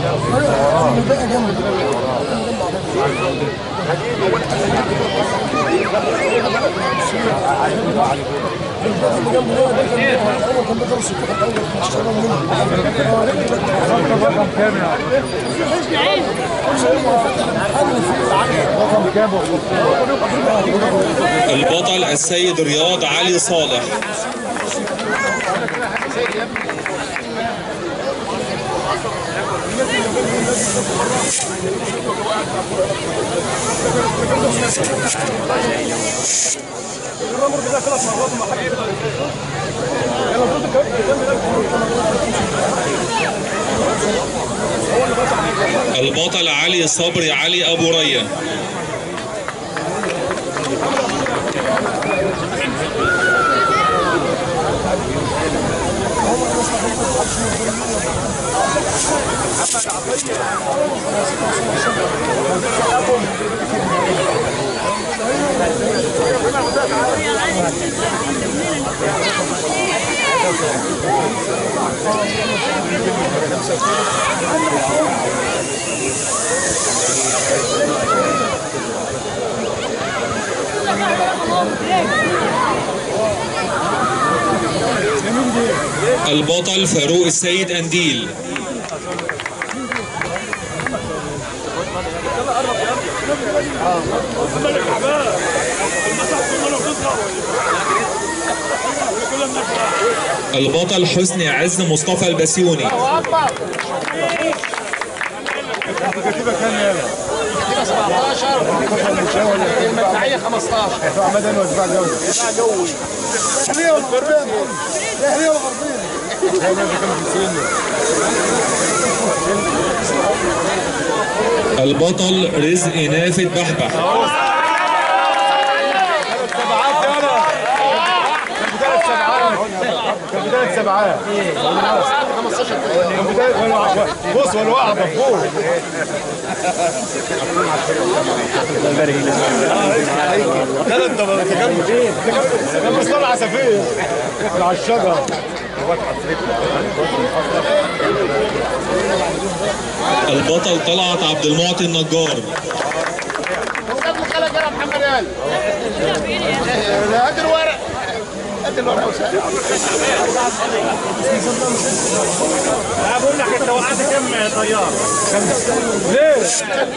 البطل السيد رياض علي صالح البطل علي صبري علي ابو ريا البطل فاروق السيد انديل البطل حسني عز مصطفى البسيوني كتيبة كام يالا؟ كده 17 المدفعيه 15 دفاع مدني ودفاع جوي دفاع جوي اهلية والغربية اهلية والغربية هاي ناس كانوا في السن البطل رزق نافد بحبح سبعات يالا كان بثلاث سبعات كان بثلاث سبعات 15 كان بثلاث ولا- بص ولا واحد مفهوم لا لا انت ما تكمل كان مصطفى عسافير على الشجر البطل طلعت عبد المعطي النجار قبل خلق يا محمد قال هات الورق هات الورق وسهل بقول لك انت وقعت كم طيار؟ ليه؟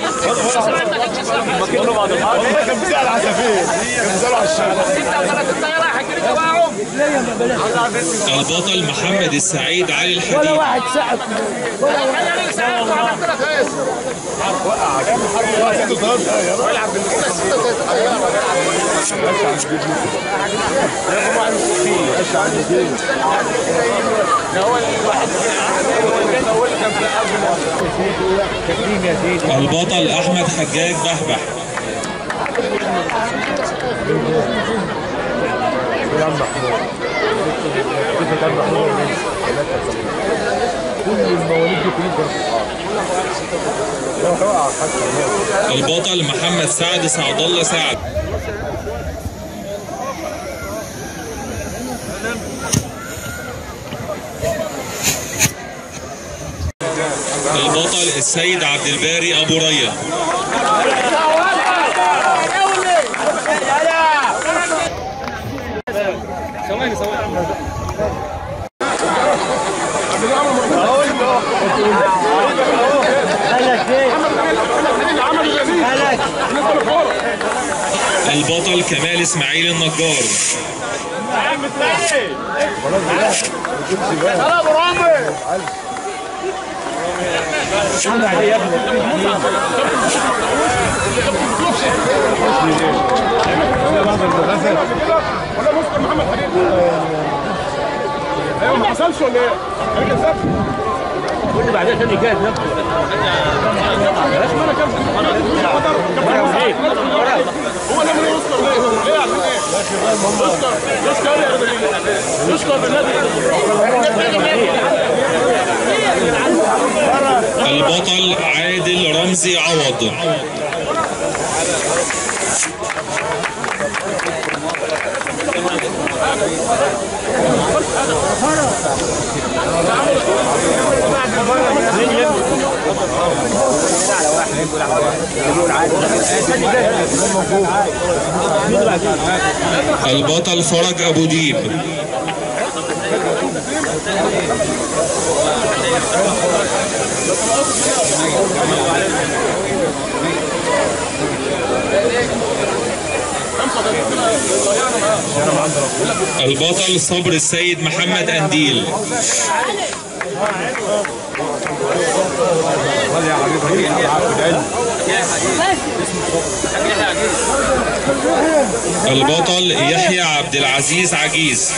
والله بعد والله كان بيسأل عسافير كان بيسألوا على الشجر 36 طياره هتجري تبعهم البطل محمد السعيد علي الحديد واحد سقف خليني ساعات وعملت لك ايه ويلعب البطل احمد حجاج بحبح يا محمود كيف كان محمود كل المواليد دي كلها روح اوعى حتى البطل محمد سعد سعد الله سعد البطل السيد عبد الباري ابو ريا البطل كمال اسماعيل النجار يلا ابو رامي ولا مسكر محمد حبيب ايوه ما حصلش ولا ايه؟ انا كذبت كل بعدها تاني جاهز نفسه بلاش ما انا كذبت هو اللي من يسكر ليه؟ ليه عشان ايه؟ يسكر يسكر يا رجل يسكر بالنادي البطل عادل رمزي عوض البطل فرج ابو ديب البطل صبر السيد محمد انديل البطل يحيى عبد العزيز عجيز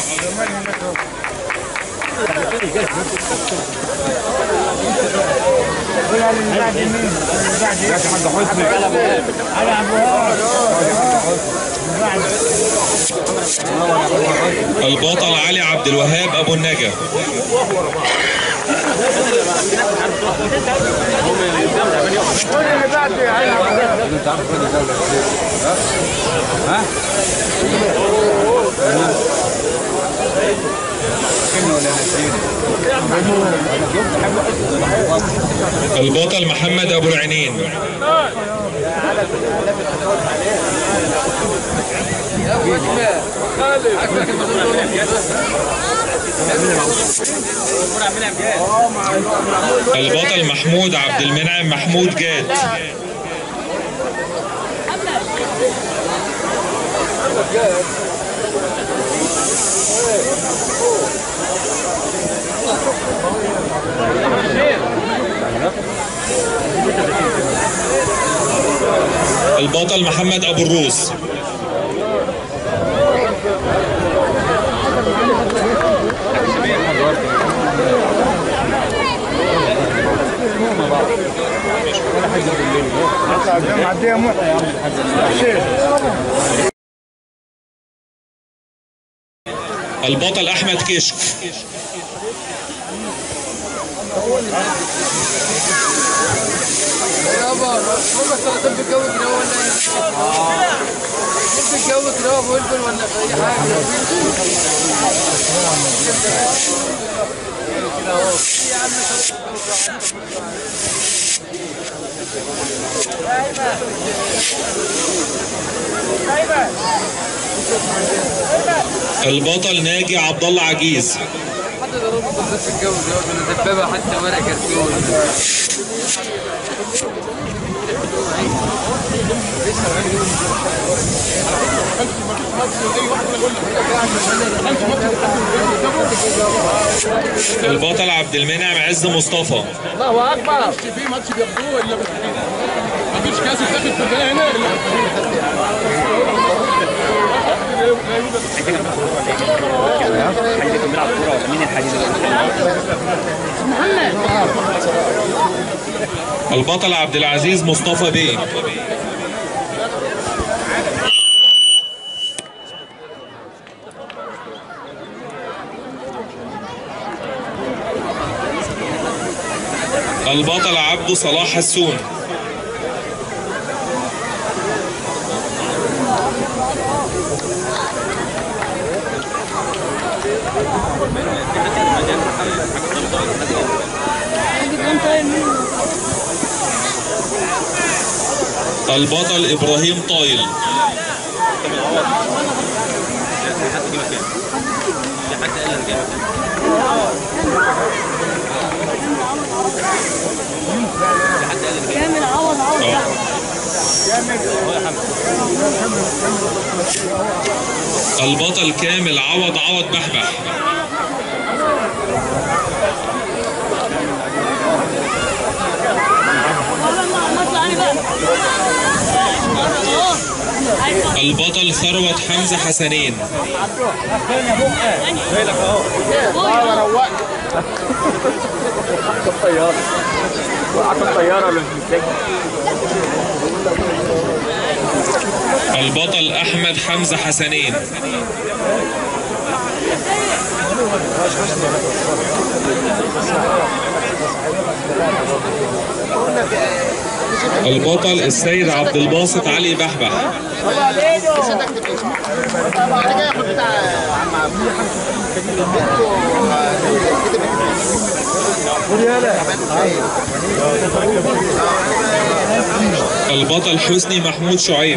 البطل علي عبد الوهاب ابو النجا البطل محمد ابو العينين البطل محمود عبد المنعم محمود جاد البطل محمد ابو الروس معديه محيى يا عم الشيخ البطل احمد كشك يابا ما بس تحب الجو كده ولا ايه؟ تحب الجو كده فلفل ولا اي حاجه البطل ناجي عبد الله عجيز حد ضربه بس الجو ده ولا دبابه حتى ورق كرتون البطل عبد المنعم عز مصطفى الله اكبر في ماتش بياخدوه الا مفيش كاس يتاخد في البدايه هنا الا البطل عبد العزيز مصطفى بيه البطل عبده صلاح حسون البطل ابراهيم طايل كامل عوض عوض البطل كامل عوض عوض بحبح ما اطلع انا بقى اه عايز البطل ثروت حمزة حسنين البطل احمد حمزة حسنين البطل السيد عبد الباسط علي بحبح البطل حسني محمود شعيب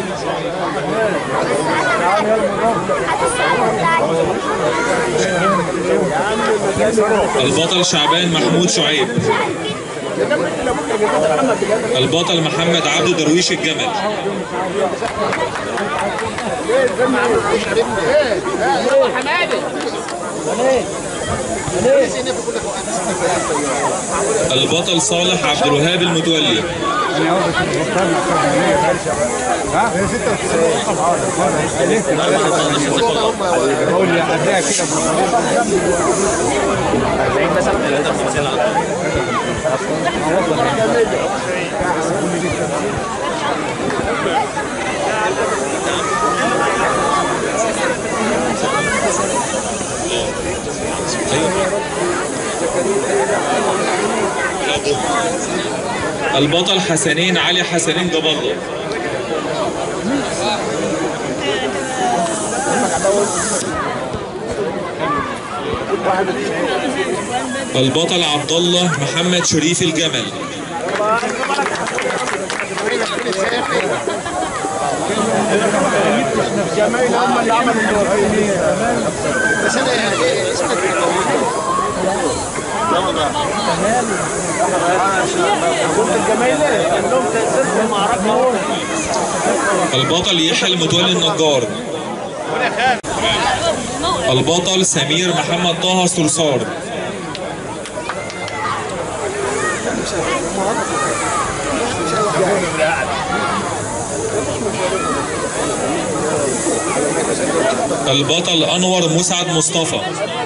البطل شعبان محمود شعيب البطل محمد عبد درويش الجمل البطل صالح عبد الوهاب المتولي قول لي هتلاقيها كده البطل حسنين علي حسنين جاب الله البطل عبد الله محمد شريف الجمل جمايل هم اللي عملوا الدور بس انا يعني اسمك الجمايل عندهم تاثير في المعركه البطل يحيى المتولي النجار البطل سمير محمد طه صرصار البطل انور مسعد مصطفى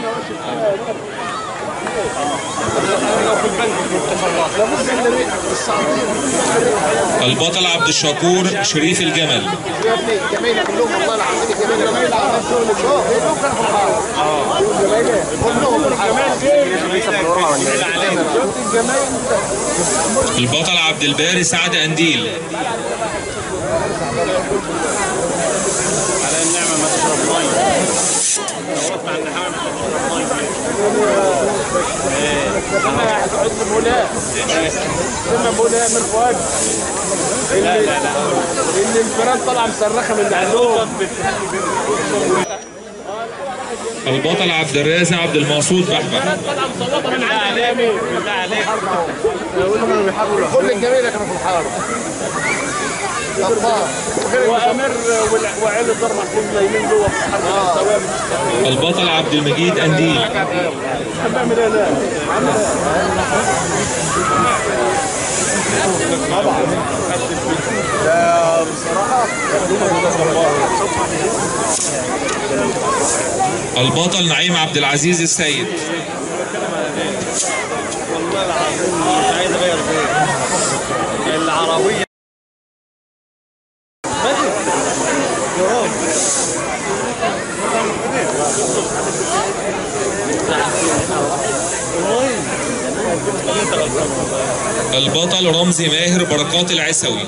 البطل عبد الشكور شريف الجمل يا ابني جمايل كلهم والله العظيم جمايل جمايل عملت شغل الشغل كلهم كانوا في الحاره كلهم في الحاره البطل عبد الباري سعد انديل كنا بقولها من فؤاد لا لا لا ان الفيران طالعه مصرخه من عندهم البطل عبد الرازق عبد المقصود بحبح طالعه مصوته من عند اعلامي بالله عليك كل الجمايل كانوا في الحاره أبطال. وامر وال- وعيله ضرب محفوظ نايمين جوه في الحرب الثوابت البطل عبد المجيد انديل بعمل ايه لا البطل نعيم عبد العزيز السيد البطل رمزي ماهر بركات العسوي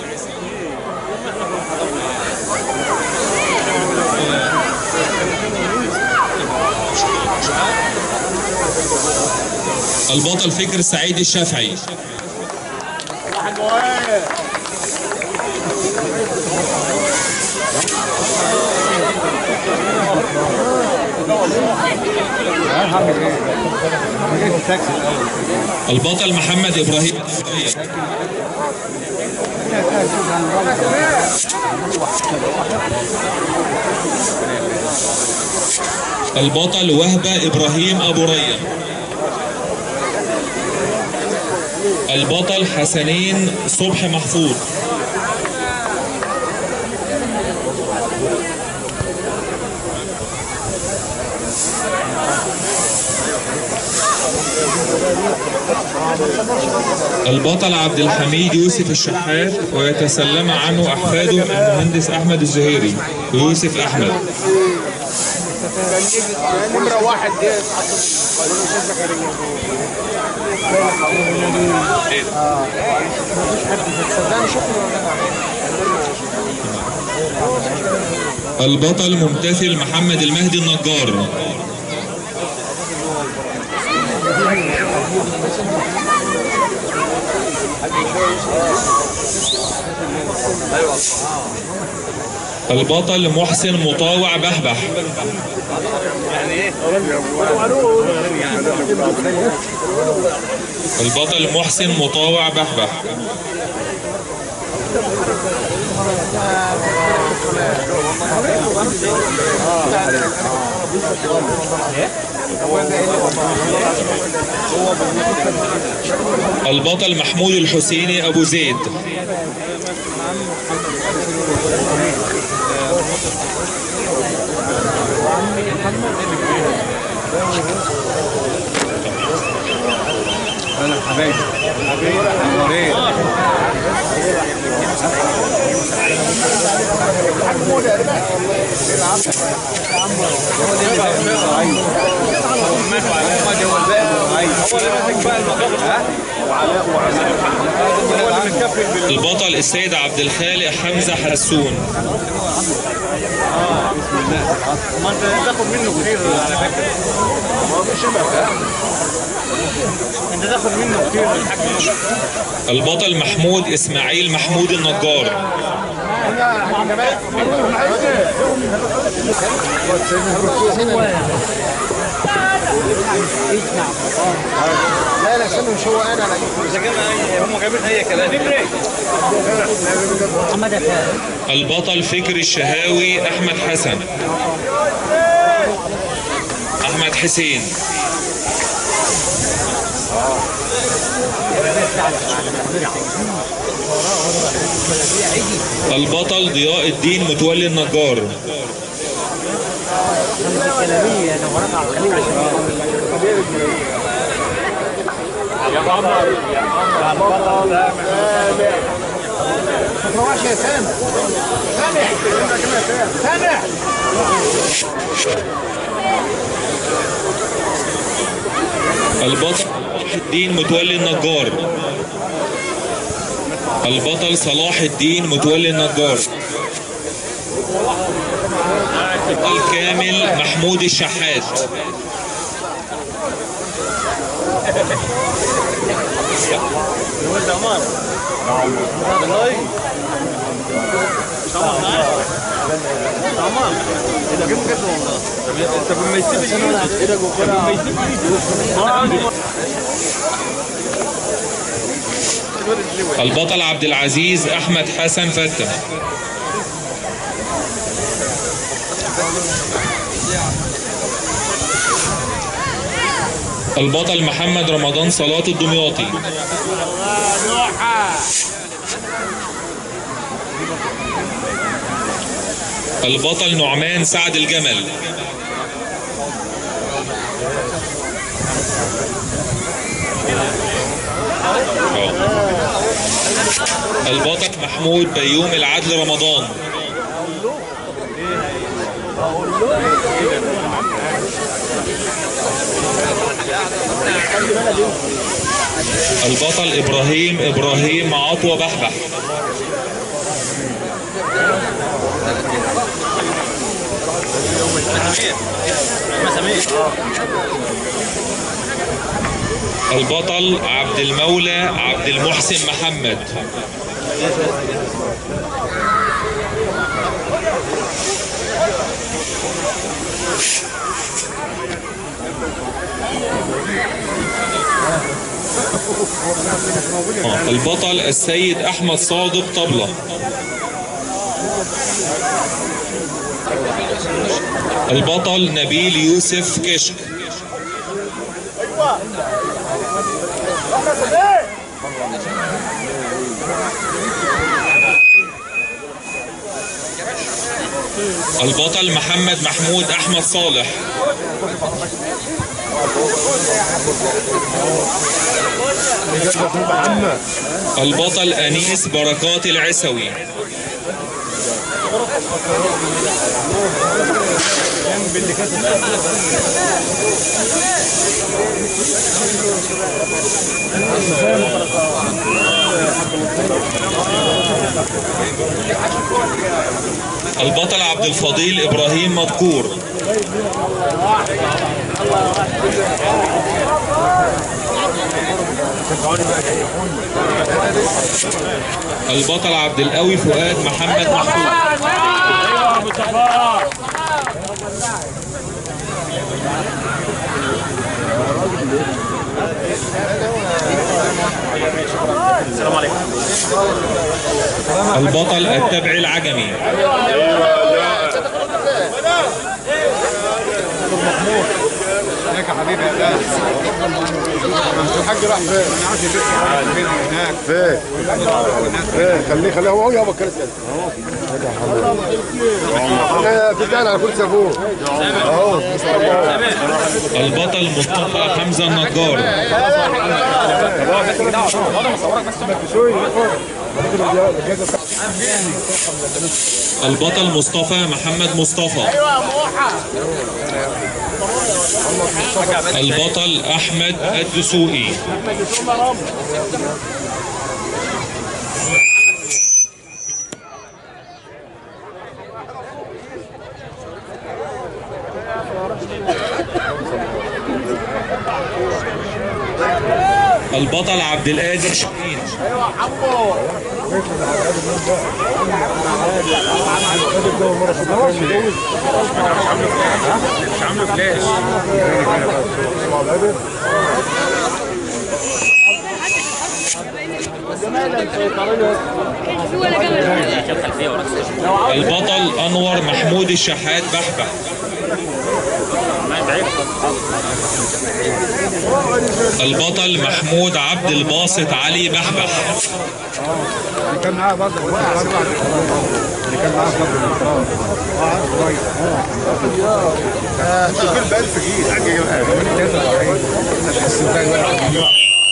البطل فكر سعيد الشافعي البطل محمد ابراهيم البطل وهبة إبراهيم أبو ريا البطل حسنين صبح محفوظ البطل عبد الحميد يوسف الشحات ويتسلم عنه أحفاده المهندس أحمد الزهيري ويوسف أحمد نمره واحد دي البطل ممتثل محمد المهدي النجار البطل محسن مطاوع بحبح البطل محسن مطاوع بحبح البطل محمود الحسيني أبو زيد البطل السيد عبد الخالق حمزة حسون ما انت تاخد منه كتير على فكره انت تاخد منه كتير الحاج البطل محمود إسماعيل محمود النجار لا لا استنى مش هو انا اذا كان هم جايبين اي كلام البطل فكري الشهاوي أحمد حسن أحمد حسين البطل ضياء الدين متولي النجار ما تروحش يا سامح سامح سامح البطل صلاح الدين متولي النجار البطل صلاح الدين متولي النجار البطل كامل محمود الشحات البطل عبد العزيز احمد حسن فتح البطل محمد رمضان صلاة الدمياطي البطل نعمان سعد الجمل البطل محمود بيوم العدل رمضان البطل ابراهيم ابراهيم عطوة بحبح البطل عبد المولى عبد المحسن محمد آه، البطل السيد احمد صادق طبلة البطل نبيل يوسف كشك البطل محمد محمود احمد صالح البطل انيس بركات العسوي البطل عبد الفضيل ابراهيم مذكور البطل عبد القوي فؤاد محمد محمود البطل التبعي العجمي هناك يا حبيبي يا ده الحاج راح فين؟ انا عارف البيت فين هناك فين؟ فين؟ خليه خليه هو يابا كرس انا بتاعنا على كل سافور اهو البطل مصطفى حمزة النجار البطل مصطفى محمد مصطفى البطل احمد الدسوقي البطل عبد القادر شاهين في ولا جمل البطل انور محمود الشحات بحبح البطل محمود عبد الباسط علي بحبح اللي كان معاه برضه اللي كان معاه برضه شوف ب 1000 جنيه حاجه جماعه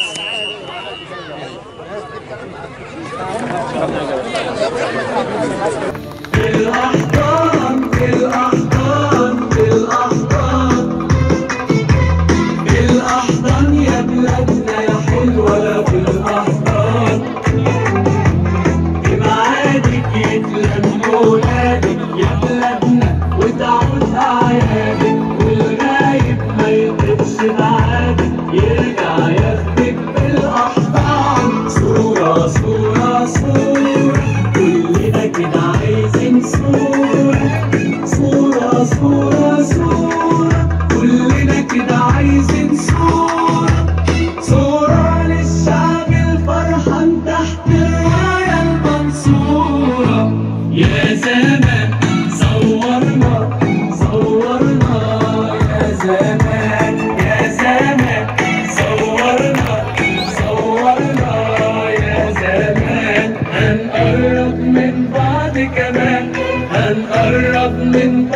الأحضان الأحضان الأحضان الأحضان يا بلادنا يا حلوة لا في الأحضان بمعادك يتلم ولادك يا بلادنا وتعود أعيادك والغايب ما يطيبش بعادك يرجع ياخدك بالأحضان صورة صورة صورة كلنا كده عايزين صورة صورة صورة صورة كلنا كده عايزين صورة صورة للشعب الفرحان تحت الراية المنصورة يا زمان صورنا صورنا يا زمان يا زمان صورنا صورنا يا زمان هنقرب من بعض كمان هنقرب من